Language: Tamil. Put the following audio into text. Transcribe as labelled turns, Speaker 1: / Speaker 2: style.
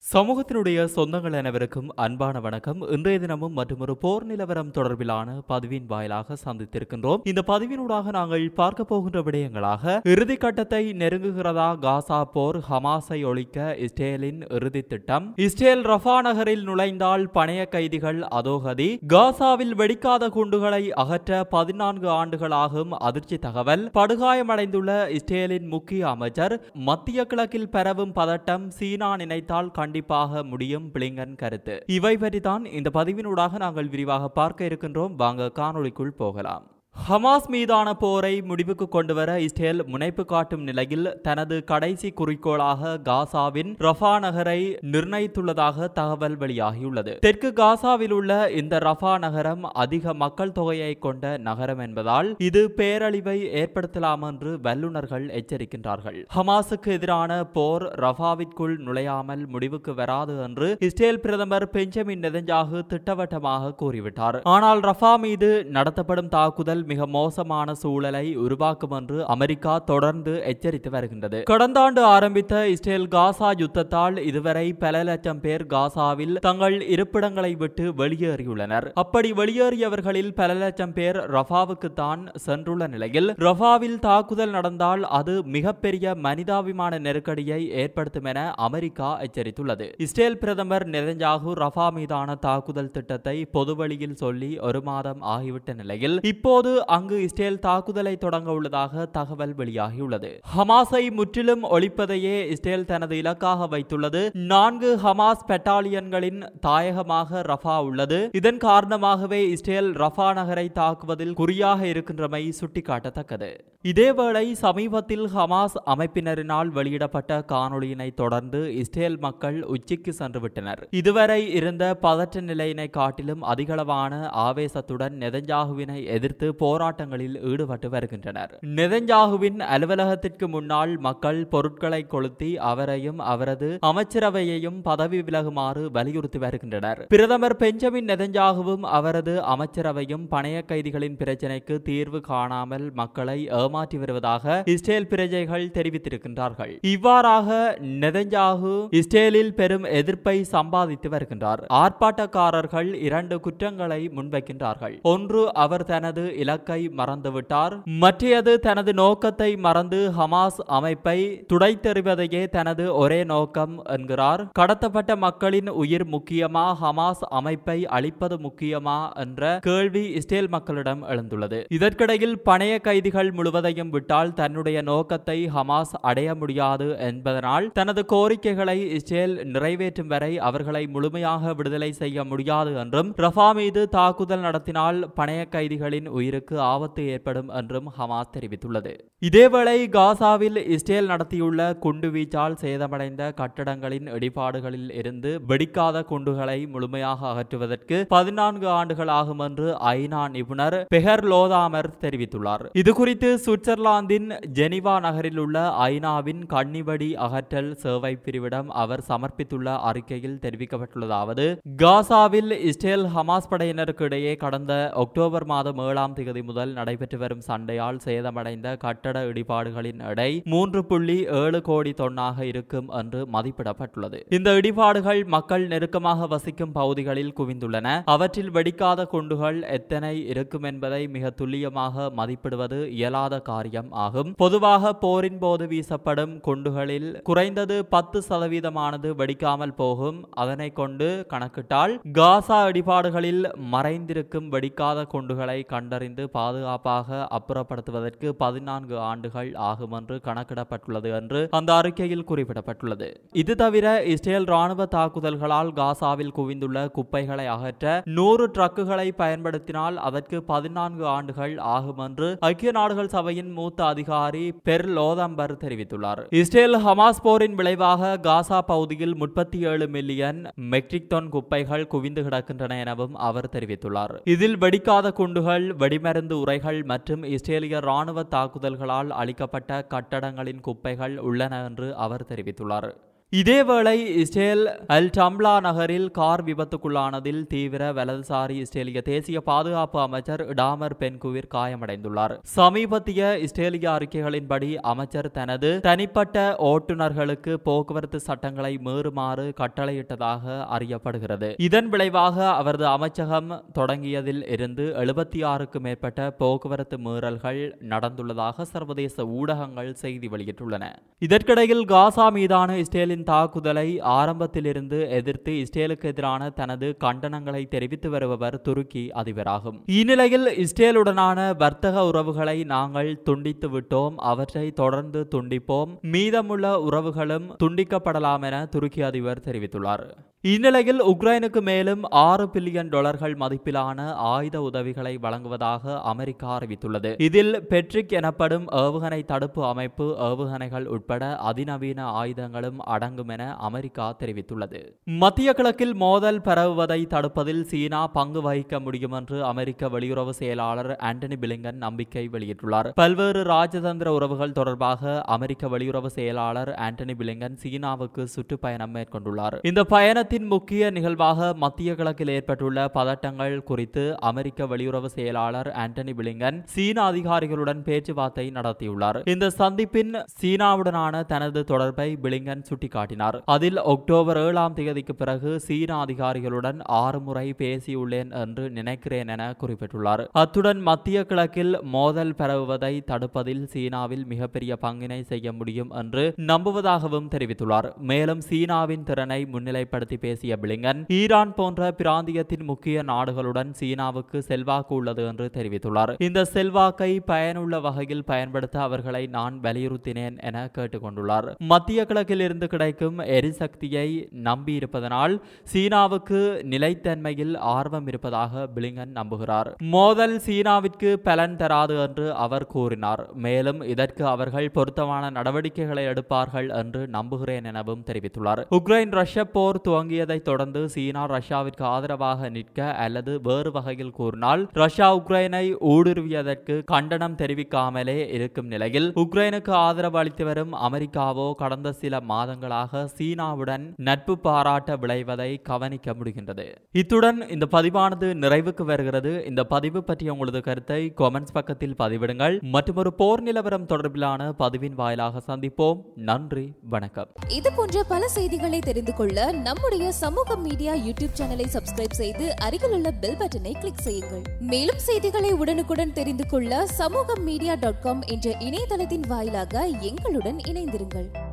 Speaker 1: சமூகத்தினுடைய சொந்தங்கள் அனைவருக்கும் அன்பான வணக்கம் இன்றைய தினமும் மற்றொரு போர் நிலவரம் தொடர்பிலான பதிவின் வாயிலாக சந்தித்திருக்கின்றோம் இந்த பதிவினூடாக நாங்கள் பார்க்க போகின்ற விடயங்களாக இறுதி கட்டத்தை நெருங்குகிறதா காசா போர் ஹமாஸை ஒழிக்க இஸ்ரேலின் இறுதி திட்டம் இஸ்ரேல் ரஃபா நகரில் நுழைந்தால் பணைய கைதிகள் அதோகதி காசாவில் வெடிக்காத குண்டுகளை அகற்ற பதினான்கு ஆண்டுகள் ஆகும் அதிர்ச்சி தகவல் படுகாயமடைந்துள்ள இஸ்ரேலின் முக்கிய அமைச்சர் மத்திய கிழக்கில் பரவும் பதட்டம் சீனா நினைத்தால் கண்டிப்பாக முடியும் பிளிங்கன் கருத்து இவை பற்றி தான் இந்த பதிவினூடாக நாங்கள் விரிவாக பார்க்க இருக்கின்றோம் வாங்க காணொளிக்குள் போகலாம் ஹமாஸ் மீதான போரை முடிவுக்கு கொண்டுவர இஸ்ரேல் முனைப்பு காட்டும் நிலையில் தனது கடைசி குறிக்கோளாக காசாவின் ரஃபா நகரை நிர்ணயித்துள்ளதாக தகவல் வெளியாகியுள்ளது தெற்கு காசாவில் உள்ள இந்த ரஃபா நகரம் அதிக மக்கள் தொகையை கொண்ட நகரம் என்பதால் இது பேரழிவை ஏற்படுத்தலாம் என்று வல்லுநர்கள் எச்சரிக்கின்றார்கள் ஹமாஸுக்கு எதிரான போர் ரஃபாவிற்குள் நுழையாமல் முடிவுக்கு வராது என்று இஸ்ரேல் பிரதமர் பெஞ்சமின் நெதஞ்சாகு திட்டவட்டமாக கூறிவிட்டார் ஆனால் ரஃபா மீது நடத்தப்படும் தாக்குதல் மிக மோசமான சூழலை உருவாக்கும் என்று அமெரிக்கா தொடர்ந்து எச்சரித்து வருகின்றது கடந்த ஆண்டு ஆரம்பித்த இஸ்ரேல் காசா யுத்தத்தால் இதுவரை பல லட்சம் பேர் காசாவில் தங்கள் இருப்பிடங்களை விட்டு வெளியேறியுள்ளனர் அப்படி வெளியேறியவர்களில் பல லட்சம் பேர் ரஃபாவுக்கு தான் சென்றுள்ள நிலையில் ரஃபாவில் தாக்குதல் நடந்தால் அது மிகப்பெரிய மனிதாபிமான நெருக்கடியை ஏற்படுத்தும் என அமெரிக்கா எச்சரித்துள்ளது இஸ்ரேல் பிரதமர் நெதஞ்சாகு ரஃபா மீதான தாக்குதல் திட்டத்தை பொதுவழியில் சொல்லி ஒரு மாதம் ஆகிவிட்ட நிலையில் இப்போது அங்கு இஸ்ரேல் தாக்குதலை தொடங்க உள்ளதாக தகவல் வெளியாகியுள்ளது ஹமாஸை முற்றிலும் ஒழிப்பதையே இஸ்ரேல் தனது இலக்காக வைத்துள்ளது நான்கு ஹமாஸ் பெட்டாலியன்களின் தாயகமாக ரஃபா உள்ளது இதன் காரணமாகவே இஸ்ரேல் ரஃபா நகரை தாக்குவதில் குறியாக இருக்கின்றமை சுட்டிக்காட்டத்தக்கது இதேவேளை சமீபத்தில் ஹமாஸ் அமைப்பினரினால் வெளியிடப்பட்ட காணொளியினை தொடர்ந்து இஸ்ரேல் மக்கள் உச்சிக்கு சென்றுவிட்டனர் இதுவரை இருந்த பதற்ற நிலையினை காட்டிலும் அதிகளவான ஆவேசத்துடன் நெதஞ்சாகுவினை எதிர்த்து போராட்டங்களில் ஈடுபட்டு வருகின்றனர் நெதஞ்சாகுவின் அலுவலகத்திற்கு முன்னால் மக்கள் பொருட்களை கொளுத்தி அவரையும் அவரது அமைச்சரவையையும் பதவி விலகுமாறு வலியுறுத்தி வருகின்றனர் பிரதமர் பெஞ்சமின் நெதஞ்சாகுவும் அவரது அமைச்சரவையும் பணைய கைதிகளின் பிரச்சினைக்கு தீர்வு காணாமல் மக்களை ஏமாற்றி வருவதாக இஸ்ரேல் பிரஜைகள் தெரிவித்திருக்கின்றார்கள் இவ்வாறாக நெதஞ்சாகு இஸ்ரேலில் பெரும் எதிர்ப்பை சம்பாதித்து வருகின்றார் ஆர்ப்பாட்டக்காரர்கள் இரண்டு குற்றங்களை முன்வைக்கின்றார்கள் ஒன்று அவர் தனது இலக்கை மறந்துவிட்டார் மற்றையது தனது நோக்கத்தை மறந்து ஹமாஸ் அமைப்பை துடைத்தெறிவதையே தனது ஒரே நோக்கம் என்கிறார் கடத்தப்பட்ட மக்களின் உயிர் முக்கியமா ஹமாஸ் அமைப்பை அழிப்பது முக்கியமா என்ற கேள்வி இஸ்ரேல் மக்களிடம் எழுந்துள்ளது இதற்கிடையில் பணைய கைதிகள் முழுவதையும் விட்டால் தன்னுடைய நோக்கத்தை ஹமாஸ் அடைய முடியாது என்பதனால் தனது கோரிக்கைகளை இஸ்ரேல் நிறைவேற்றும் வரை அவர்களை முழுமையாக விடுதலை செய்ய முடியாது என்றும் ரஃபா மீது தாக்குதல் நடத்தினால் பணைய கைதிகளின் உயிருக்கு ஆபத்து ஏற்படும் என்றும் ஹமாஸ் தெரிவித்துள்ளது இதேவேளை காசாவில் இஸ்ரேல் நடத்தியுள்ள குண்டுவீச்சால் சேதமடைந்த கட்டடங்களின் இடிபாடுகளில் இருந்து வெடிக்காத குண்டுகளை முழுமையாக அகற்றுவதற்கு பதினான்கு ஆண்டுகள் ஆகும் என்று ஐநா நிபுணர் பெஹர் லோதாமர் தெரிவித்துள்ளார் இது குறித்து சுவிட்சர்லாந்தின் ஜெனிவா நகரில் உள்ள ஐநாவின் கன்னிவடி அகற்றல் சேவை பிரிவிடம் அவர் சமர்ப்பித்துள்ள அறிக்கையில் தெரிவிக்கப்பட்டுள்ளதாவது காசாவில் இஸ்ரேல் ஹமாஸ் படையினருக்கு இடையே கடந்த அக்டோபர் மாதம் ஏழாம் தேதி முதல் நடைபெற்று வரும் சண்டையால் சேதமடைந்த கட்டட இடிபாடுகளின் எடை மூன்று புள்ளி ஏழு கோடி தொன்னாக இருக்கும் என்று மதிப்பிடப்பட்டுள்ளது இந்த இடிபாடுகள் மக்கள் நெருக்கமாக வசிக்கும் பகுதிகளில் குவிந்துள்ளன அவற்றில் வெடிக்காத குண்டுகள் எத்தனை இருக்கும் என்பதை மிக துல்லியமாக மதிப்பிடுவது இயலாத காரியம் ஆகும் பொதுவாக போரின் போது வீசப்படும் குண்டுகளில் குறைந்தது பத்து சதவீதமானது வெடிக்காமல் போகும் அதனை கொண்டு கணக்கிட்டால் காசா இடிபாடுகளில் மறைந்திருக்கும் வெடிக்காத குண்டுகளை கண்டறிந்து பாதுகாப்பாக அப்புறப்படுத்துவதற்கு பதினான்கு ஆண்டுகள் ஆகும் என்று கணக்கிடப்பட்டுள்ளது என்று அந்த அறிக்கையில் குறிப்பிடப்பட்டுள்ளது இது தவிர இஸ்ரேல் ராணுவ தாக்குதல்களால் காசாவில் குவிந்துள்ள குப்பைகளை அகற்ற நூறு ட்ரக்குகளை பயன்படுத்தினால் அதற்கு பதினான்கு ஆண்டுகள் ஆகும் என்று ஐக்கிய நாடுகள் சபையின் மூத்த அதிகாரி பெர் லோதம்பர் தெரிவித்துள்ளார் இஸ்ரேல் ஹமாஸ் போரின் விளைவாக காசா பகுதியில் முப்பத்தி ஏழு மில்லியன் மெட்ரிக் டன் குப்பைகள் குவிந்து கிடக்கின்றன எனவும் அவர் தெரிவித்துள்ளார் இதில் வெடிக்காத குண்டுகள் வெடிமருந்து உரைகள் மற்றும் இஸ்ரேலிய ராணுவ தாக்குதல்களால் அளிக்கப்பட்ட கட்டடங்களின் குப்பைகள் உள்ளன என்று அவர் தெரிவித்துள்ளார் இதேவேளை இஸ்ரேல் அல் டம்லா நகரில் கார் விபத்துக்குள்ளானதில் தீவிர வலதுசாரி இஸ்ரேலிய தேசிய பாதுகாப்பு அமைச்சர் டாமர் பென்குவிர் காயமடைந்துள்ளார் சமீபத்திய இஸ்ரேலிய அறிக்கைகளின்படி அமைச்சர் தனது தனிப்பட்ட ஓட்டுநர்களுக்கு போக்குவரத்து சட்டங்களை மீறுமாறு கட்டளையிட்டதாக அறியப்படுகிறது இதன் விளைவாக அவரது அமைச்சகம் தொடங்கியதில் இருந்து எழுபத்தி ஆறுக்கு மேற்பட்ட போக்குவரத்து மீறல்கள் நடந்துள்ளதாக சர்வதேச ஊடகங்கள் செய்தி வெளியிட்டுள்ளன இதற்கிடையில் காசா மீதான இஸ்ரேலின் தாக்குதலை ஆரம்பத்திலிருந்து எதிர்த்து இஸ்ரேலுக்கு எதிரான தனது கண்டனங்களை தெரிவித்து வருபவர் துருக்கி அதிபராகும் இந்நிலையில் இஸ்ரேலுடனான வர்த்தக உறவுகளை நாங்கள் துண்டித்து விட்டோம் அவற்றை தொடர்ந்து துண்டிப்போம் மீதமுள்ள உறவுகளும் துண்டிக்கப்படலாம் என துருக்கி அதிபர் தெரிவித்துள்ளார் இந்நிலையில் உக்ரைனுக்கு மேலும் ஆறு பில்லியன் டாலர்கள் மதிப்பிலான ஆயுத உதவிகளை வழங்குவதாக அமெரிக்கா அறிவித்துள்ளது இதில் பெட்ரிக் எனப்படும் ஏவுகணை தடுப்பு அமைப்பு ஏவுகணைகள் உட்பட அதிநவீன ஆயுதங்களும் அடங்கும் என அமெரிக்கா தெரிவித்துள்ளது மத்திய கிழக்கில் மோதல் பரவுவதை தடுப்பதில் சீனா பங்கு வகிக்க முடியும் என்று அமெரிக்க வெளியுறவு செயலாளர் ஆண்டனி பிலிங்கன் நம்பிக்கை வெளியிட்டுள்ளார் பல்வேறு ராஜதந்திர உறவுகள் தொடர்பாக அமெரிக்க வெளியுறவு செயலாளர் ஆண்டனி பிலிங்கன் சீனாவுக்கு சுற்றுப்பயணம் மேற்கொண்டுள்ளார் இந்த பயணத்தின் முக்கிய நிகழ்வாக மத்திய கிழக்கில் ஏற்பட்டுள்ள பதட்டங்கள் குறித்து அமெரிக்க வெளியுறவு செயலாளர் ஆண்டனி பிலிங்கன் சீன அதிகாரிகளுடன் பேச்சுவார்த்தை நடத்தியுள்ளார் இந்த சந்திப்பின் சீனாவுடனான தனது தொடர்பை பிலிங்கன் சுட்டிக்காட்டினார் அதில் அக்டோபர் ஏழாம் தேதிக்கு பிறகு சீன அதிகாரிகளுடன் ஆறு முறை பேசியுள்ளேன் என்று நினைக்கிறேன் என குறிப்பிட்டுள்ளார் அத்துடன் மத்திய கிழக்கில் மோதல் பரவுவதை தடுப்பதில் சீனாவில் மிகப்பெரிய பங்கினை செய்ய முடியும் என்று நம்புவதாகவும் தெரிவித்துள்ளார் மேலும் சீனாவின் திறனை முன்னிலைப்படுத்தி பேசிய பிலிங்கன் ஈரான் போன்ற பிராந்தியத்தின் முக்கிய நாடுகளுடன் சீனாவுக்கு செல்வாக்கு உள்ளது என்று தெரிவித்துள்ளார் இந்த செல்வாக்கை பயனுள்ள வகையில் பயன்படுத்த அவர்களை நான் வலியுறுத்தினேன் என கேட்டுக்கொண்டுள்ளார் மத்திய கிழக்கில் இருந்து கிடைக்கும் எரிசக்தியை நம்பியிருப்பதனால் சீனாவுக்கு நிலைத்தன்மையில் ஆர்வம் இருப்பதாக பிலிங்கன் நம்புகிறார் மோதல் சீனாவிற்கு பலன் தராது என்று அவர் கூறினார் மேலும் இதற்கு அவர்கள் பொருத்தமான நடவடிக்கைகளை எடுப்பார்கள் என்று நம்புகிறேன் எனவும் தெரிவித்துள்ளார் உக்ரைன் ரஷ்ய போர் துவங்கியதை தொடர்ந்து சீனா ரஷ்யாவிற்கு ஆதரவாக நிற்க அல்லது வேறு வகையில் கூறினால் ரஷ்யா உக்ரைனை ஊடுருவியதற்கு கண்டனம் தெரிவிக்காமலே இருக்கும் நிலையில் உக்ரைனுக்கு ஆதரவு அளித்து வரும் அமெரிக்காவோ கடந்த சில மாதங்களாக சீனாவுடன் நட்பு பாராட்ட விளைவதை கவனிக்க முடிகின்றது இத்துடன் இந்த பதிவானது நிறைவுக்கு வருகிறது இந்த பதிவு பற்றிய உங்களது கருத்தை கொமெண்ட்ஸ் பக்கத்தில் பதிவிடுங்கள் மற்றும் ஒரு போர் நிலவரம் தொடர்பிலான பதிவின் வாயிலாக சந்திப்போம் நன்றி வணக்கம்
Speaker 2: இது போன்ற பல செய்திகளை தெரிந்து கொள்ள நம்முடைய சமூக மீடியா யூடியூப் சேனலை சப்ஸ்கிரைப் செய்து அருகிலுள்ள பெல் பட்டனை கிளிக் செய்யுங்கள் மேலும் செய்திகளை உடனுக்குடன் தெரிந்து கொள்ள சமூக மீடியா டாட் காம் என்ற இணையதளத்தின் வாயிலாக எங்களுடன் இணைந்திருங்கள்